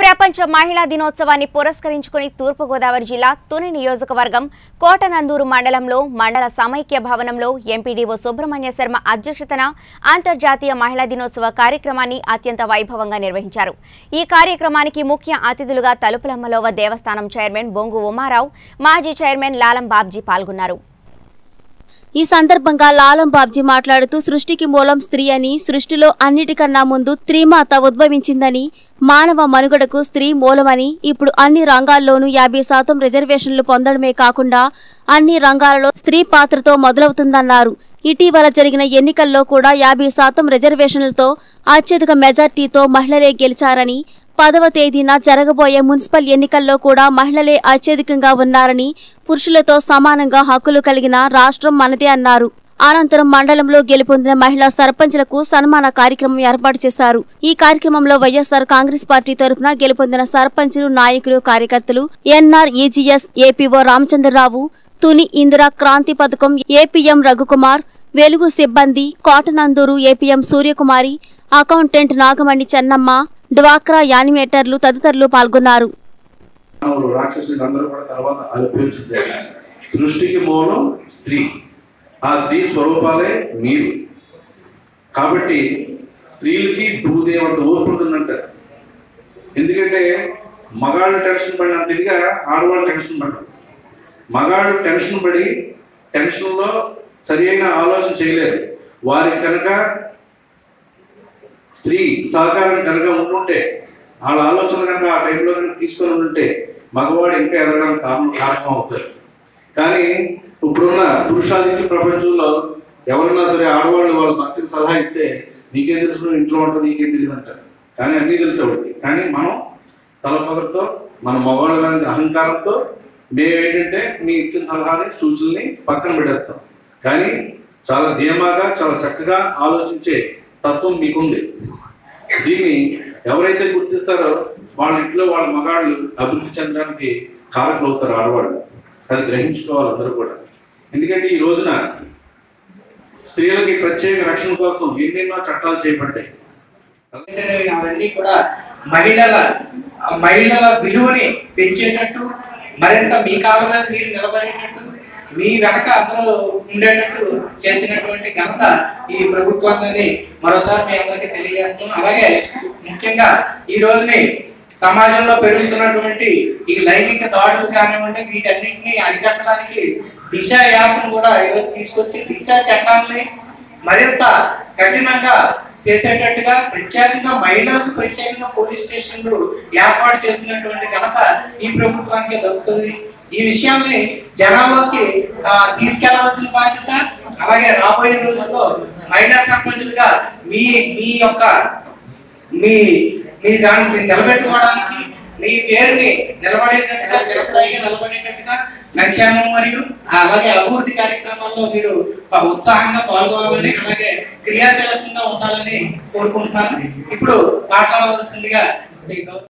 ప్రపంచ మహిళా దినోత్సవాన్ని పురస్కరించుకుని తూర్పుగోదావరి జిల్లా తుని నియోజకవర్గం కోటనందూరు మండలంలో మండల సమైక్య భవనంలో ఎంపీడీఓ సుబ్రహ్మణ్య శర్మ అధ్యక్షతన అంతర్జాతీయ మహిళా దినోత్సవ కార్యక్రమాన్ని అత్యంత వైభవంగా నిర్వహించారు ఈ కార్యక్రమానికి ముఖ్య అతిథులుగా తలుపులమ్మలోవ దేవస్థానం చైర్మన్ బొంగు ఉమారావు మాజీ చైర్మన్ లాలం బాబ్జీ పాల్గొన్నారు ఈ సందర్భంగా లాలం బాబ్జీ మాట్లాడుతూ సృష్టికి మూలం స్త్రీ అని సృష్టిలో అన్నిటికన్నా ముందు స్త్రీమాత ఉద్భవించిందని మానవ మనుగడకు స్త్రీ మూలమని ఇప్పుడు అన్ని రంగాల్లోనూ యాభై శాతం రిజర్వేషన్లు పొందడమే కాకుండా అన్ని రంగాలలో స్త్రీ పాత్రతో మొదలవుతుందన్నారు ఇటీవల జరిగిన ఎన్నికల్లో కూడా యాభై శాతం రిజర్వేషన్లతో అత్యధిక మెజార్టీతో మహిళలే గెలిచారని పదవ తేదీన జరగబోయే మున్సిపల్ ఎన్నికల్లో కూడా మహిళలే అత్యధికంగా ఉన్నారని పురుషులతో సమానంగా హక్కులు కలిగిన రాష్ట్రం మనదే అన్నారు అనంతరం మండలంలో గెలుపొందిన మహిళా సర్పంచ్లకు సన్మాన కార్యక్రమం ఏర్పాటు చేశారు ఈ కార్యక్రమంలో వైఎస్ఆర్ కాంగ్రెస్ పార్టీ తరఫున గెలుపొందిన సర్పంచులు నాయకులు కార్యకర్తలు NR EGS APO Ramachandrarao Tuni Indira Kranti పథకం ఏపీఎం రఘుకుమార్ వెలుగు సిబ్బంది కోటనందూరు ఏపీఎం సూర్యకుమారి అకౌంటెంట్ నాగమణి చెన్నమ్మ డ్వాక్రా యానిమేటర్లు తదితరులు పాల్గొన్నారు మానవులు రాక్షసులు అందరూ కూడా తర్వాత అనుభవించింది సృష్టికి మూలం స్త్రీ ఆ స్త్రీ స్వరూపాలే మీరు కాబట్టి స్త్రీలకి భూదేవంత ఓర్పు ఉంటుందంట ఎందుకంటే మగాళ్ళు టెన్షన్ పడినంత ఇదిగా ఆడవాళ్ళు టెన్షన్ పడరు మగాళ్ళు టెన్షన్ పడి టెన్షన్లో సరి అయిన ఆలోచన చేయలేరు వారికి కనుక స్త్రీ సహకారం కనుక ఉంటుంటే వాళ్ళ ఆలోచన కనుక ఆ టైంలో కనుక తీసుకొని ఉంటే మగవాడు ఇంకా ఎదగడానికి కారణం కారణం అవుతాడు కానీ ఇప్పుడున్న పురుషాధిక్య ప్రపంచంలో ఎవరైనా సరే ఆడవాళ్ళు వాళ్ళ భక్తికి సలహా ఇస్తే నీకేం తెలుసు నువ్వు ఇంట్లో ఉంటుంది నీకేం తెలియదు అంటారు కానీ అన్నీ తెలిసి ఒకటి కానీ మనం తలపదతో మన మగవాళ్ళ లాంటి అహంకారంతో మేమేంటంటే మీ ఇచ్చిన సలహాని సూచనల్ని పక్కన పెట్టేస్తాం కానీ చాలా ధీమాగా చాలా చక్కగా ఆలోచించే తత్వం మీకుంది దీన్ని ఎవరైతే గుర్తిస్తారో వాళ్ళ ఇంట్లో వాళ్ళ మగాళ్ళు అభివృద్ధి చెందడానికి కారకులు అవుతారు ఆడవాళ్ళు అది గ్రహించుకోవాలి అందరూ కూడా ఎందుకంటే ఈ రోజున స్త్రీలకి ప్రత్యేక రక్షణ కోసం ఎన్నెన్నో చట్టాలు చేపట్టాయి అనేవి అవన్నీ కూడా మహిళల ఆ మహిళల విలువని పెంచేటట్టు మరింత మీ కాళ్ళ మీద మీరు నిలబడేటట్టు మీ వెనక అందరూ ఉండేటట్టు చేసినటువంటి ఘనత ఈ ప్రభుత్వాన్ని మరోసారి మీ అందరికీ తెలియజేస్తున్నాం అలాగే ముఖ్యంగా ఈ రోజుని సమాజంలో పెరుగుతున్నటువంటి ఈ లైంగిక దాడులు కానివ్వండి వీటన్నిటిని అరికట్టడానికి దిశ యాప్ను కూడా ఈరోజు తీసుకొచ్చి దిశ చట్టాలని మరింత కఠినంగా చేసేటట్టుగా ప్రత్యేకంగా మహిళలకు ప్రత్యేకంగా పోలీస్ స్టేషన్లు ఏర్పాటు చేసినటువంటి ఘనత ఈ ప్రభుత్వానికి దక్కుతుంది ఈ విషయాన్ని జనాల్లోకి ఆ, తీసుకెళ్లవలసిన బాధ్యత అలాగే రాబోయే రోజుల్లో మహిళా సర్పంచులుగా మీ మీ యొక్క మీ మీ దాన్ని నిలబెట్టుకోవడానికి మీ పేరుని నిలబడేటట్టుగా చిరస్థాయిగా నిలబడేటట్టుగా సంక్షేమం మరియు అలాగే అభివృద్ధి కార్యక్రమాల్లో మీరు ఉత్సాహంగా పాల్గొనాలని అలాగే క్రియాశీలకంగా ఉండాలని కోరుకుంటున్నాను ఇప్పుడు మాట్లాడవలసిందిగా శ్రీ గౌరవ